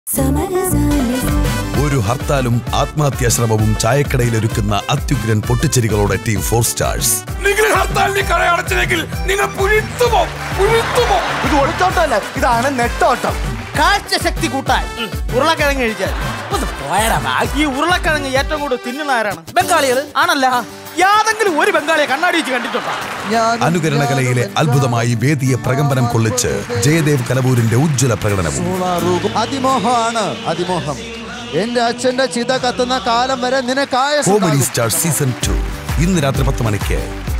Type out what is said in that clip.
ഒരു ഹർത്താലും ആത്മഹത്യാശ്രമവും ചായക്കടയിലൊരുക്കുന്ന അത്യുഗ്രൻ പൊട്ടിച്ചെരികളോടെ ടീം ഫോർ സ്റ്റാർസ് നിങ്ങൾ ഹർത്താലിന് കട അടച്ചില്ലെങ്കിൽ നിങ്ങൾ പുഴുത്തുമോ പുഴുത്തുമോ ഇത് ഒളിച്ചോട്ടമല്ല ഇതാണ് നെട്ടോട്ടം കാഴ്ച ശക്തി കൂട്ടാൻ ഉരുളക്കിഴങ്ങ് കഴിച്ചാൽ ഒന്ന് പോയടാ വാ. ഈ ഉരുളക്കിഴങ്ങ് ഏറ്റവും കൂടുതൽ തിന്നുന്ന ആരാണ് ബംഗാളികള് ആണല്ല യാതെങ്കിലും ഒരു ബംഗാളിയെ കണ്ണാടി വെച്ച് കണ്ടിട്ടുണ്ടോ അനുകരണ കലയിലെ അത്ഭുതമായി വേദിയെ പ്രകമ്പനം കൊള്ളിച്ച് ജയദേവ് കലബൂരിന്റെ ഉജ്ജ്വല പ്രകടനവും അതിമോഹമാണ് അതിമോഹം എന്റെ അച്ഛന്റെ ചിത കത്തുന്ന കാലം വരെ നിനക്കായ കോമഡി സ്റ്റാർ സീസൺ ടു ഇന്ന് രാത്രി പത്ത് മണിക്ക്